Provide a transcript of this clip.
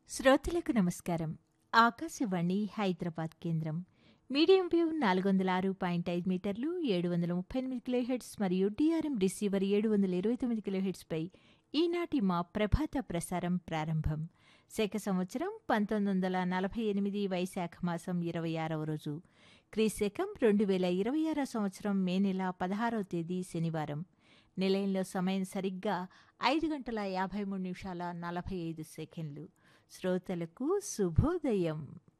శ్రోతలకు నమస్కారం ఆకాశవాణి హైదరాబాద్ కేంద్రం మీడియం వేవ్ నాలుగు వందల ఆరు పాయింట్ ఐదు మీటర్లు ఏడు వందల ముప్పై ఎనిమిది కిలోహెడ్స్ మరియు డిఆర్ఎం రిసీవర్ ఏడు వందల ఇరవై తొమ్మిది కిలోహెడ్స్పై ఈనాటి మా ప్రభాత ప్రసారం ప్రారంభం శక సంవత్సరం పంతొమ్మిది వందల నలభై ఎనిమిది వైశాఖ మాసం ఇరవై ఆరవ రోజు క్రీశకం రెండు వేల ఇరవై ఆరో సంవత్సరం మే నెల పదహారవ తేదీ శనివారం నిలయంలో సమయం సరిగ్గా ఐదు గంటల యాభై మూడు నిమిషాల నలభై ఐదు సెకండ్లు శ్రోతలకు శుభోదయం